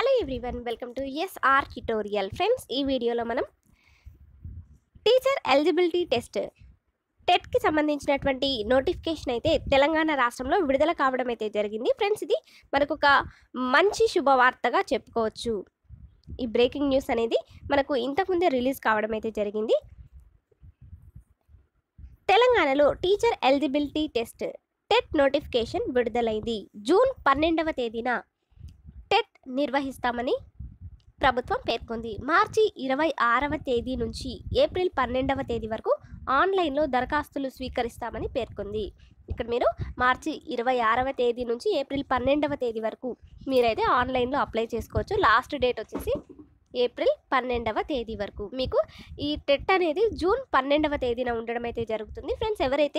hello everyone welcome to SR tutorial friends ఈ వీడియోలో మనం టీచర్ ఎలిజిబిలిటీ టెస్ట్ టెట్కి సంబంధించినటువంటి నోటిఫికేషన్ అయితే తెలంగాణ రాష్ట్రంలో విడుదల కావడం అయితే జరిగింది ఫ్రెండ్స్ ఇది మనకు ఒక మంచి శుభవార్తగా చెప్పుకోవచ్చు ఈ బ్రేకింగ్ న్యూస్ అనేది మనకు ఇంతకుముందే రిలీజ్ కావడం అయితే జరిగింది తెలంగాణలో teacher eligibility test TET notification విడుదలైంది జూన్ పన్నెండవ తేదీన టెట్ నిర్వహిస్తామని ప్రభుత్వం పేర్కొంది మార్చి ఇరవై ఆరవ తేదీ నుంచి ఏప్రిల్ పన్నెండవ తేదీ వరకు ఆన్లైన్లో దరఖాస్తులు స్వీకరిస్తామని పేర్కొంది ఇక్కడ మీరు మార్చి ఇరవై ఆరవ తేదీ నుంచి ఏప్రిల్ పన్నెండవ తేదీ వరకు మీరైతే ఆన్లైన్లో అప్లై చేసుకోవచ్చు లాస్ట్ డేట్ వచ్చేసి ఏప్రిల్ పన్నెండవ తేదీ వరకు మీకు ఈ టెట్ అనేది జూన్ పన్నెండవ తేదీన ఉండడం అయితే జరుగుతుంది ఫ్రెండ్స్ ఎవరైతే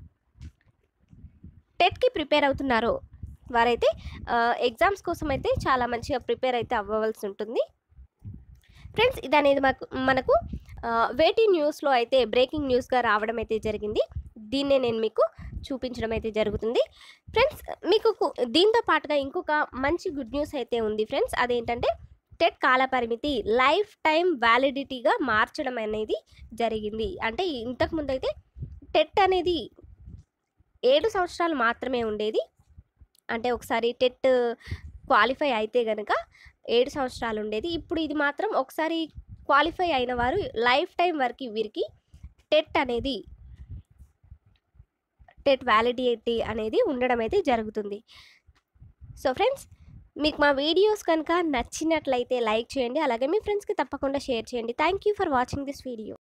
టెట్కి ప్రిపేర్ అవుతున్నారో వారైతే ఎగ్జామ్స్ కోసం అయితే చాలా మంచిగా ప్రిపేర్ అయితే అవ్వవలసి ఉంటుంది ఫ్రెండ్స్ ఇది అనేది మాకు మనకు వేటీ న్యూస్లో అయితే బ్రేకింగ్ న్యూస్గా రావడం అయితే జరిగింది దీన్నే నేను మీకు చూపించడం అయితే జరుగుతుంది ఫ్రెండ్స్ మీకు కు- దీంతో పాటుగా ఇంకొక మంచి గుడ్ న్యూస్ అయితే ఉంది ఫ్రెండ్స్ అదేంటంటే టెట్ కాల పరిమితి లైఫ్ టైం వ్యాలిడిటీగా మార్చడం అనేది జరిగింది అంటే ఇంతకుముందు అయితే టెట్ అనేది ఏడు సంవత్సరాలు మాత్రమే ఉండేది అంటే ఒకసారి టెట్ క్వాలిఫై అయితే కనుక ఏడు సంవత్సరాలు ఉండేది ఇప్పుడు ఇది మాత్రం ఒకసారి క్వాలిఫై అయిన వారు లైఫ్ టైం వరకు వీరికి టెట్ అనేది టెట్ వ్యాలిడిటీ అనేది ఉండడం అయితే జరుగుతుంది సో ఫ్రెండ్స్ మీకు మా వీడియోస్ కనుక నచ్చినట్లయితే లైక్ చేయండి అలాగే మీ ఫ్రెండ్స్కి తప్పకుండా షేర్ చేయండి thank you for watching this video